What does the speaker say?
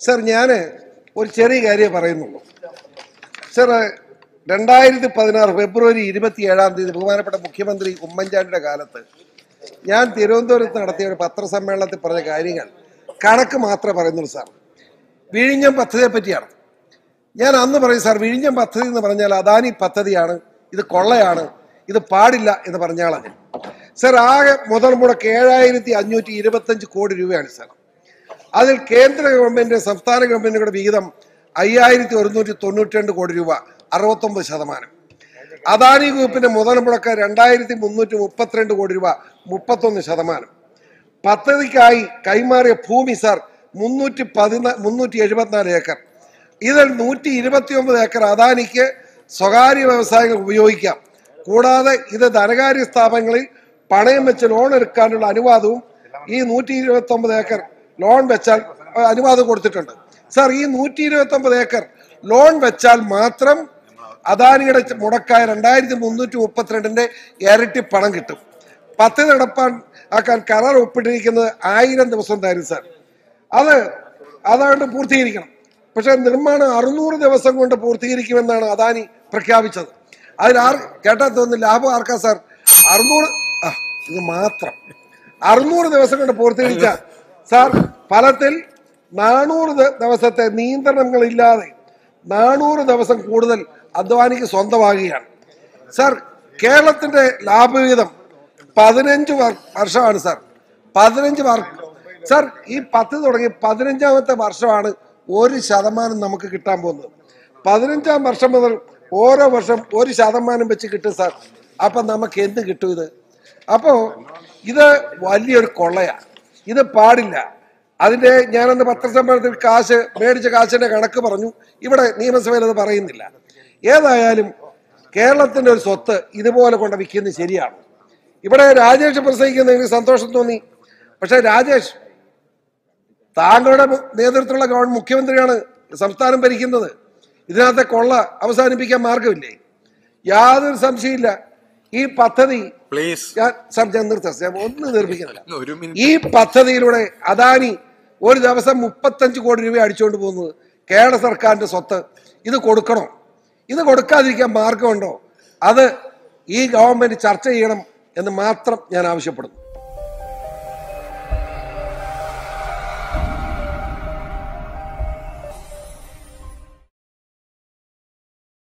sir ഞാൻ ഒരു ചെറിയ കാര്യം പറയുന്നുള്ളൂ സർ രണ്ടായിരത്തി പതിനാറ് ഫെബ്രുവരി ഇരുപത്തി ഏഴാം തീയതി ബഹുമാനപ്പെട്ട മുഖ്യമന്ത്രി ഉമ്മൻചാണ്ടിയുടെ കാലത്ത് ഞാൻ തിരുവനന്തപുരത്ത് നടത്തിയ ഒരു പത്രസമ്മേളനത്തിൽ പറഞ്ഞ കാര്യങ്ങൾ കണക്ക് മാത്രമേ പറയുന്നുള്ളൂ സാർ വിഴിഞ്ഞം പദ്ധതിയെ പറ്റിയാണ് ഞാൻ അന്ന് പറയും സാർ വിഴിഞ്ഞം പദ്ധതി എന്ന് പറഞ്ഞാൽ അദാനി പദ്ധതിയാണ് ഇത് കൊള്ളയാണ് ഇത് പാടില്ല എന്ന് പറഞ്ഞാളാണ് സാർ ആകെ മുതൽ മുടക്ക് ഏഴായിരത്തി അഞ്ഞൂറ്റി ഇരുപത്തഞ്ച് കോടി രൂപയാണ് സാർ അതിൽ കേന്ദ്ര ഗവൺമെന്റ് സംസ്ഥാന ഗവൺമെന്റുകളുടെ വിഹിതം അയ്യായിരത്തി ഒരുന്നൂറ്റി തൊണ്ണൂറ്റി രണ്ട് കോടി രൂപ അറുപത്തൊമ്പത് ശതമാനം അദാനി ഗ്രൂപ്പിന്റെ മുതൽ മുടക്ക് രണ്ടായിരത്തി മുന്നൂറ്റി മുപ്പത്തിരണ്ട് കോടി രൂപ മുപ്പത്തൊന്ന് ശതമാനം പദ്ധതിക്കായി കൈമാറിയ ഭൂമി സാർ മുന്നൂറ്റി പതിനാ മുന്നൂറ്റി എഴുപത്തിനാല് ഏക്കർ ഇതിൽ നൂറ്റി ഇരുപത്തി ഒമ്പത് ഏക്കർ അദാനിക്ക് സ്വകാര്യ വ്യവസായങ്ങൾ ഉപയോഗിക്കാം കൂടാതെ ഇത് ധനകാര്യ സ്ഥാപനങ്ങളിൽ പണയം വെച്ച് ലോൺ എടുക്കാനുള്ള അനുവാദവും ഈ നൂറ്റി ഇരുപത്തി ഒമ്പത് ഏക്കർ ലോൺ വെച്ചാൽ അഹ് അനുവാദം കൊടുത്തിട്ടുണ്ട് സാർ ഈ നൂറ്റി ഇരുപത്തി ഒമ്പത് ഏക്കർ ലോൺ വെച്ചാൽ മാത്രം അദാനിയുടെ മുടക്കായ രണ്ടായിരത്തി മുന്നൂറ്റി മുപ്പത്തിരണ്ടിന്റെ ഇരട്ടി പണം കിട്ടും പദ്ധതി നടപ്പാൻ ആക്കാൻ കരാർ ഒപ്പിട്ടിരിക്കുന്നത് ആയിരം ദിവസം തരും സാർ അത് അതാണ്ട് പൂർത്തീകരിക്കണം പക്ഷെ നിർമ്മാണം അറുന്നൂറ് ദിവസം കൊണ്ട് പൂർത്തീകരിക്കുമെന്നാണ് അദാനി പ്രഖ്യാപിച്ചത് അതിൽ ആർ കേട്ടാ തോന്നുന്നു ലാഭം ആർക്കാ സാർ അറുന്നൂറ് ആ ഇത് മാത്രം അറുന്നൂറ് ദിവസം കൊണ്ട് പൂർത്തീകരിച്ച സാർ ഫലത്തിൽ നാനൂറ് ദ- ദിവസത്തെ നിയന്ത്രണങ്ങളില്ലാതെ നാനൂറ് ദിവസം കൂടുതൽ അദ്വാനിക്ക് സ്വന്തമാകുകയാണ് സാർ കേരളത്തിന്റെ ലാഭവിഹിതം പതിനഞ്ച് വർ- വർഷമാണ് സാർ പതിനഞ്ച് വർ സാർ ഈ പദ്ധതി തുടങ്ങി പതിനഞ്ചാമത്തെ വർഷമാണ് ഒരു ശതമാനം നമുക്ക് കിട്ടാൻ പോകുന്നത് പതിനഞ്ചാം വർഷം മുതൽ ഓരോ വർഷം ഒരു ശതമാനം വെച്ച് കിട്ടും സാർ അപ്പൊ നമുക്ക് എന്ത് കിട്ടും ഇത് അപ്പോ ഇത് വലിയൊരു കൊള്ളയാണ് ഇത് പാടില്ല അതിന്റെ ഞാനന്ന് പത്രസമ്മേളനത്തിൽ കാശ് മേടിച്ച കാശിന്റെ കണക്ക് പറഞ്ഞു ഇവിടെ നിയമസഭയിൽ അത് പറയുന്നില്ല ഏതായാലും കേരളത്തിന്റെ ഒരു സ്വത്ത് ഇതുപോലെ കൊണ്ട് വിൽക്കുന്നത് ശരിയാണ് ഇവിടെ രാജേഷ് പ്രസംഗിക്കുന്ന എനിക്ക് സന്തോഷം തോന്നി പക്ഷെ രാജേഷ് താങ്കളുടെ മു- നേതൃത്വത്തിലുള്ള ഗവൺമെന്റ് മുഖ്യമന്ത്രിയാണ് സംസ്ഥാനം ഭരിക്കുന്നത് ഇതിനകത്തെ കൊള്ള അവസാനിപ്പിക്കാൻ മാർഗമില്ലേ യാതൊരു സംശയമില്ല ഈ പദ്ധതി പ്ലീസ് ഞാൻ സാർ ഞാൻ നിർത്താം ഞാൻ ഒന്ന് നിർമ്മിക്കുന്നില്ല ഒരു ഈ പദ്ധതിയിലൂടെ അദാനി ഒരു ദിവസം മുപ്പത്തഞ്ച് കോടി രൂപ അടിച്ചുകൊണ്ട് പോകുന്നത് കേരള സർക്കാരിന്റെ സ്വത്ത് ഇത് കൊടുക്കണോ ഇത് കൊടുക്കാതിരിക്കാൻ മാർഗമുണ്ടോ അത് ഈ ഗവൺമെന്റ് ചർച്ച ചെയ്യണം എന്ന് മാത്രം ഞാൻ ആവശ്യപ്പെടുന്നു